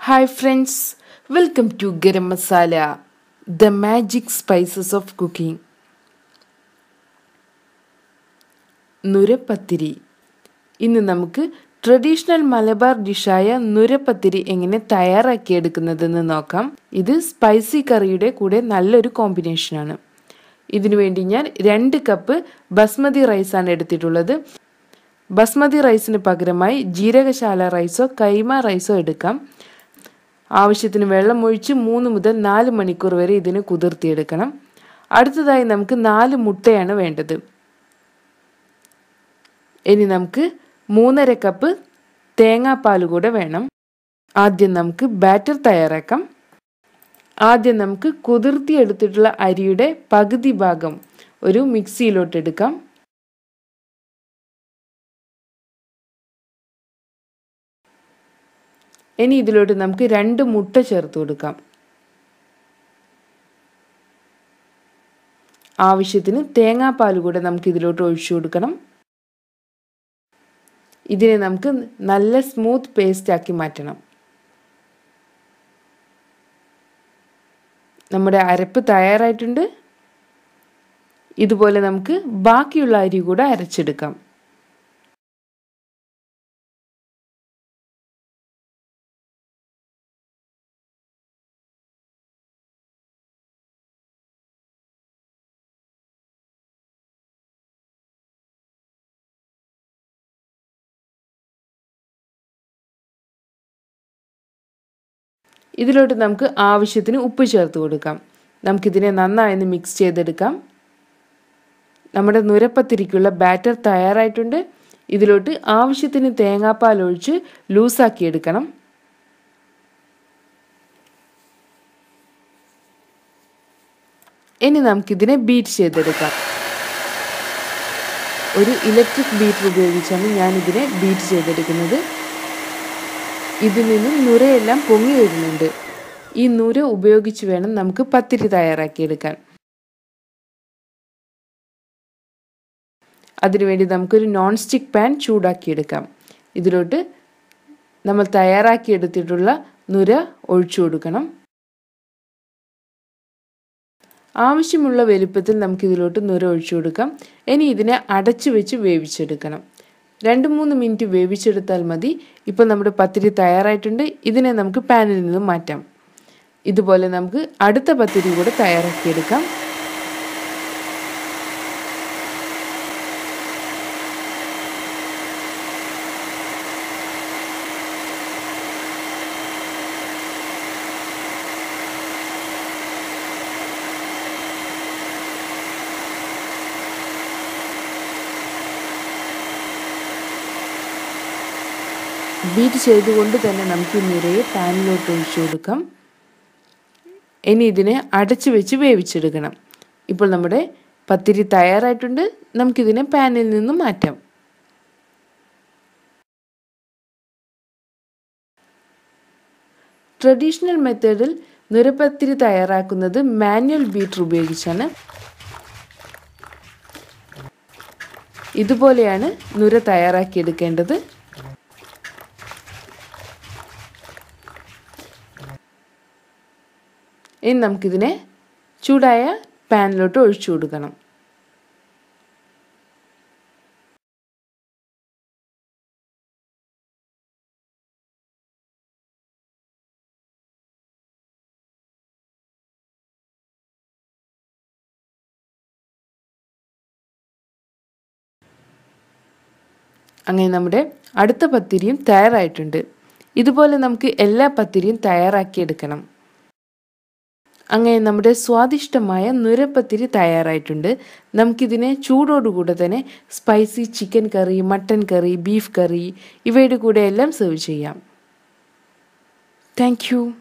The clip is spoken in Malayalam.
Hi friends, welcome to Garam Masala, the magic spices of cooking. നുരപ്പത്തിരി ഇന്ന് നമുക്ക് ട്രഡീഷണൽ മലബാർ ഡിഷായ നുരപ്പത്തിരി എങ്ങനെ തയ്യാറാക്കിയെടുക്കുന്നതെന്ന് നോക്കാം ഇത് സ്പൈസി കറിയുടെ കൂടെ നല്ലൊരു കോമ്പിനേഷനാണ് ഇതിനു വേണ്ടി ഞാൻ രണ്ട് കപ്പ് ബസ്മതി റൈസാണ് എടുത്തിട്ടുള്ളത് ബസ്മതി റൈസിന് പകരമായി ജീരകശാല റൈസോ കൈമ റൈസോ എടുക്കാം ആവശ്യത്തിന് വെള്ളം ഒഴിച്ച് മൂന്ന് മുതൽ നാല് മണിക്കൂർ വരെ ഇതിന് കുതിർത്തിയെടുക്കണം അടുത്തതായി നമുക്ക് നാല് മുട്ടയാണ് വേണ്ടത് ഇനി നമുക്ക് മൂന്നര കപ്പ് തേങ്ങാപ്പാൽ കൂടെ വേണം ആദ്യം നമുക്ക് ബാറ്റർ തയ്യാറാക്കാം ആദ്യം നമുക്ക് കുതിർത്തിയെടുത്തിട്ടുള്ള അരിയുടെ പകുതി ഭാഗം ഒരു മിക്സിയിലോട്ട് എടുക്കാം ഇനി ഇതിലോട്ട് നമുക്ക് രണ്ട് മുട്ട ചേർത്ത് കൊടുക്കാം ആവശ്യത്തിന് തേങ്ങാപ്പാൽ കൂടെ നമുക്ക് ഇതിലോട്ട് ഒഴിച്ചു കൊടുക്കണം ഇതിനെ നമുക്ക് നല്ല സ്മൂത്ത് പേസ്റ്റ് ആക്കി മാറ്റണം നമ്മുടെ അരപ്പ് തയ്യാറായിട്ടുണ്ട് ഇതുപോലെ നമുക്ക് ബാക്കിയുള്ള അരി കൂടെ അരച്ചെടുക്കാം ഇതിലോട്ട് നമുക്ക് ആവശ്യത്തിന് ഉപ്പ് ചേർത്ത് കൊടുക്കാം നമുക്കിതിനെ നന്നായി മിക്സ് ചെയ്തെടുക്കാം നമ്മുടെ നുരപ്പത്തിരിക്കുള്ള ബാറ്റർ തയ്യാറായിട്ടുണ്ട് ഇതിലോട്ട് ആവശ്യത്തിന് തേങ്ങാപ്പാൽ ഒഴിച്ച് ലൂസാക്കി എടുക്കണം ഇനി നമുക്കിതിനെ ബീറ്റ് ചെയ്തെടുക്കാം ഒരു ഇലക്ട്രിക് ബീറ്റർ ഉപയോഗിച്ചാണ് ഞാൻ ഇതിനെ ബീറ്റ് ചെയ്തെടുക്കുന്നത് ഇതിൽ നിന്നും നുരയെല്ലാം പൊങ്ങി വരുന്നുണ്ട് ഈ നുര ഉപയോഗിച്ച് വേണം നമുക്ക് പത്തിരി തയ്യാറാക്കിയെടുക്കാൻ അതിനുവേണ്ടി നമുക്കൊരു നോൺ സ്റ്റിക്ക് പാൻ ചൂടാക്കിയെടുക്കാം ഇതിലോട്ട് നമ്മൾ തയ്യാറാക്കിയെടുത്തിട്ടുള്ള നുര ഒഴിച്ചു കൊടുക്കണം ആവശ്യമുള്ള വലുപ്പത്തിൽ നമുക്ക് ഇതിലോട്ട് നുര ഒഴിച്ചു കൊടുക്കാം ഇനി ഇതിനെ അടച്ചു വെച്ച് വേവിച്ചെടുക്കണം രണ്ട് മൂന്ന് മിനിറ്റ് വേവിച്ചെടുത്താൽ മതി ഇപ്പോൾ നമ്മുടെ പത്തിരി തയ്യാറായിട്ടുണ്ട് ഇതിനെ നമുക്ക് പാനിൽ നിന്നും മാറ്റാം ഇതുപോലെ നമുക്ക് അടുത്ത പത്തിരി കൂടെ തയ്യാറാക്കിയെടുക്കാം ബീറ്റ് ചെയ്തുകൊണ്ട് തന്നെ നമുക്ക് നിറയെ പാനിലോട്ട് ഒഴിച്ചു കൊടുക്കാം ഇനി ഇതിനെ അടച്ചു വെച്ച് വേവിച്ചെടുക്കണം ഇപ്പോൾ നമ്മുടെ പത്തിരി തയ്യാറായിട്ടുണ്ട് നമുക്കിതിനെ പാനിൽ നിന്നും മാറ്റാം ട്രഡീഷണൽ മെത്തേഡിൽ നിറപ്പത്തിരി തയ്യാറാക്കുന്നത് മാനുവൽ ബീറ്റർ ഉപയോഗിച്ചാണ് ഇതുപോലെയാണ് നുര തയ്യാറാക്കിയെടുക്കേണ്ടത് ഇനി നമുക്കിതിനെ ചൂടായ പാനിലോട്ട് ഒഴിച്ചു കൊടുക്കണം അങ്ങനെ നമ്മുടെ അടുത്ത പത്തിരിയും തയ്യാറായിട്ടുണ്ട് ഇതുപോലെ നമുക്ക് എല്ലാ പത്തിരിയും തയ്യാറാക്കിയെടുക്കണം അങ്ങനെ നമ്മുടെ സ്വാദിഷ്ടമായ നുരപ്പത്തിരി തയ്യാറായിട്ടുണ്ട് നമുക്കിതിനെ ചൂടോടുകൂടെ തന്നെ spicy chicken curry mutton curry beef curry ഇവയുടെ കൂടെ എല്ലാം സെർവ് ചെയ്യാം താങ്ക്